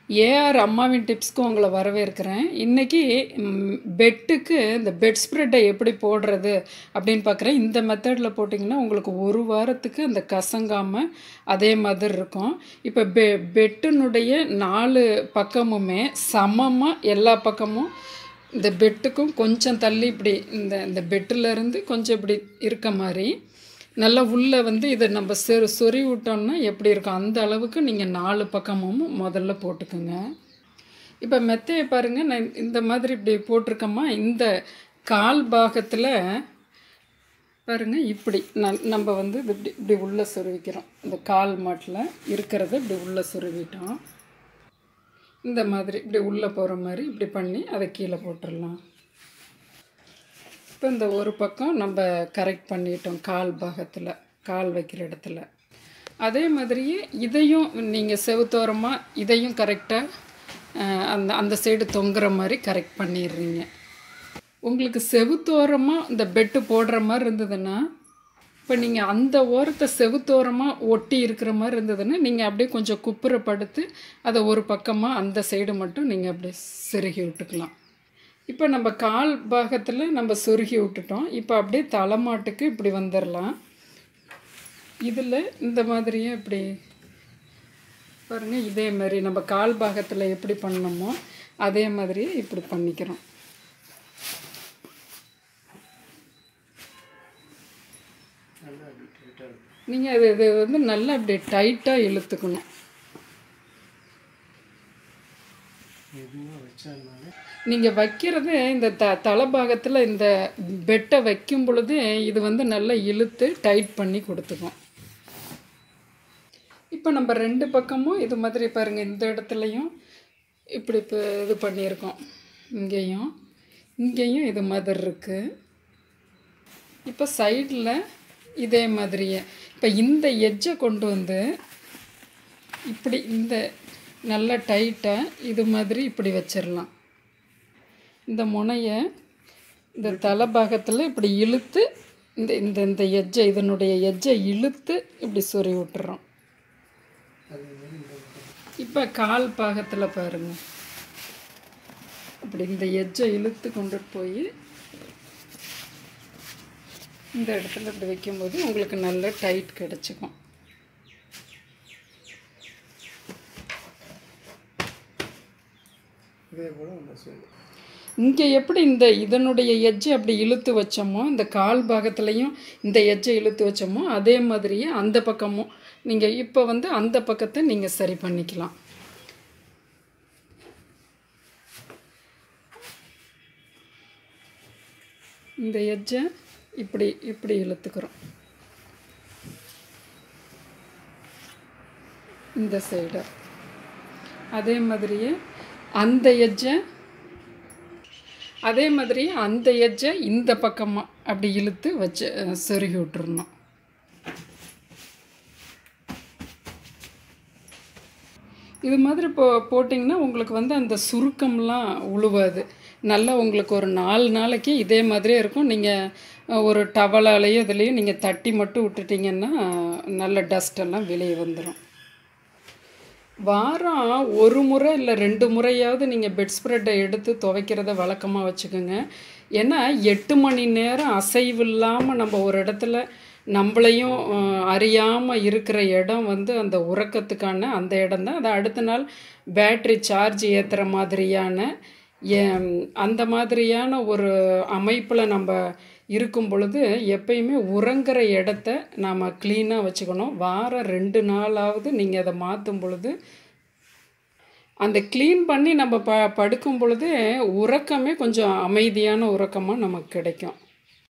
AR அம்மாவின் டிப்ஸ்க்கு உங்களை வரவேற்கிறேன் இன்றைக்கி பெட்டுக்கு இந்த பெட் ஸ்ப்ரெட்டை எப்படி போடுறது அப்படின்னு பார்க்குறேன் இந்த மெத்தடில் போட்டிங்கன்னா உங்களுக்கு ஒரு வாரத்துக்கு அந்த கசங்காமல் அதே மாதிரி இருக்கும் இப்போ பெ பெட்டினுடைய நாலு பக்கமுமே சமமாக எல்லா பக்கமும் இந்த பெட்டுக்கும் கொஞ்சம் தள்ளி இப்படி இந்த இந்த பெட்டிலேருந்து கொஞ்சம் இப்படி இருக்க மாதிரி நல்லா உள்ளே வந்து இதை நம்ம சொரு சொறி விட்டோம்னா எப்படி இருக்கும் அந்த அளவுக்கு நீங்கள் நாலு பக்கமும் முதல்ல போட்டுக்குங்க இப்போ மெத்தையை பாருங்கள் நான் இந்த மாதிரி இப்படி போட்டிருக்கோமா இந்த கால் பாகத்தில் பாருங்கள் இப்படி ந நம்ம வந்து இது இப்படி இப்படி உள்ளே சொருவிக்கிறோம் இந்த கால் மாட்டில் இருக்கிறத இப்படி உள்ளே சொருவிட்டோம் இந்த மாதிரி இப்படி உள்ளே போகிற மாதிரி இப்படி பண்ணி அதை கீழே போட்டுடலாம் இப்போ இந்த ஒரு பக்கம் நம்ம கரெக்ட் பண்ணிட்டோம் கால் பாகத்தில் கால் வைக்கிற இடத்துல அதே மாதிரியே இதையும் நீங்கள் செவுத்தோரமாக இதையும் கரெக்டாக அந்த அந்த சைடு தொங்குற மாதிரி கரெக்ட் பண்ணிடுறீங்க உங்களுக்கு செவுத்தோரமாக இந்த பெட்டு போடுற மாதிரி இருந்ததுன்னா இப்போ நீங்கள் அந்த ஓரத்தை செவுத்தோரமாக ஒட்டி இருக்கிற மாதிரி இருந்ததுன்னா நீங்கள் அப்படியே கொஞ்சம் குப்புறப்படுத்து அதை ஒரு பக்கமாக அந்த சைடு மட்டும் நீங்கள் அப்படியே செருகி விட்டுக்கலாம் இப்போ நம்ம கால் பாகத்தில் நம்ம சொருகி விட்டுட்டோம் இப்போ அப்படியே தலைமாட்டுக்கு இப்படி வந்துடலாம் இதில் இந்த மாதிரியே இப்படி பாருங்கள் இதே மாதிரி நம்ம கால் பாகத்தில் எப்படி பண்ணணுமோ அதே மாதிரியே இப்படி பண்ணிக்கிறோம் நீங்கள் இது இது வந்து நல்லா இப்படி டைட்டாக இழுத்துக்கணும் நீங்கள் வைக்கிறது இந்த த தலைபாகத்தில் இந்த பெட்டை வைக்கும் பொழுது இது வந்து நல்லா இழுத்து டைட் பண்ணி கொடுத்துக்கும் இப்போ நம்ம ரெண்டு பக்கமும் இது மாதிரி பாருங்கள் இந்த இடத்துலையும் இப்படி இப்போ இது பண்ணியிருக்கோம் இங்கேயும் இங்கேயும் இது மாதிரி இருக்குது இப்போ சைடில் இதே மாதிரியே இப்போ இந்த எட்ஜை கொண்டு வந்து இப்படி இந்த நல்லா டைட்டாக இது மாதிரி இப்படி வச்சிடலாம் இந்த முனையை இந்த தலைபாகத்தில் இப்படி இழுத்து இந்த இந்த இந்த எஜ்ஜை இதனுடைய எஜ்ஜை இழுத்து இப்படி சொறி விட்டுறோம் இப்போ கால் பாகத்தில் பாருங்கள் இப்படி இந்த எஜ்ஜை இழுத்து கொண்டுட்டு போய் இந்த இடத்துல இப்படி வைக்கும்போது உங்களுக்கு நல்ல டைட் கிடச்சிக்கும் இதே போல் அந்த சைடு இங்கே எப்படி இந்த இதனுடைய எஜ்ஜை அப்படி இழுத்து வச்சோமோ இந்த கால் பாகத்துலேயும் இந்த எஜ்ஜை இழுத்து வச்சோமோ அதே மாதிரியே அந்த பக்கமும் நீங்கள் இப்போ வந்து அந்த பக்கத்தை நீங்கள் சரி பண்ணிக்கலாம் இந்த எஜ்ஜை இப்படி இப்படி இழுத்துக்கிறோம் இந்த சைடை அதே மாதிரியே அந்த எஜ்ஜை அதே மாதிரி அந்த எஜ்ஜை இந்த பக்கமாக அப்படி இழுத்து வச்சு சொருகி விட்டுறணும் இது மாதிரி போ போட்டிங்கன்னா உங்களுக்கு வந்து அந்த சுருக்கம்லாம் உழுவாது நல்லா உங்களுக்கு ஒரு நாலு நாளைக்கு இதே மாதிரியே இருக்கும் நீங்கள் ஒரு டவலாலேயோ இதுலேயும் நீங்கள் தட்டி மட்டும் விட்டுட்டிங்கன்னா நல்ல டஸ்டெல்லாம் வெளியே வந்துடும் வாரம் ஒரு முறை இல்லை ரெண்டு முறையாவது நீங்கள் பெட் ஸ்ப்ரெட்டை எடுத்து துவைக்கிறத வழக்கமாக வச்சுக்கோங்க ஏன்னா எட்டு மணி நேரம் அசைவு இல்லாமல் நம்ம ஒரு இடத்துல நம்மளையும் அறியாமல் இருக்கிற இடம் வந்து அந்த உறக்கத்துக்கான அந்த இடம் தான் அது அடுத்த நாள் பேட்ரி சார்ஜ் ஏற்றுற மாதிரியான அந்த மாதிரியான ஒரு அமைப்பில் நம்ம இருக்கும் பொழுது எப்பயுமே உறங்குற இடத்த நாம் க்ளீனாக வச்சுக்கணும் வாரம் ரெண்டு நாளாவது நீங்கள் அதை மாற்றும் பொழுது அந்த க்ளீன் பண்ணி நம்ம ப படுக்கும் பொழுது உறக்கமே கொஞ்சம் அமைதியான உறக்கமாக நமக்கு கிடைக்கும்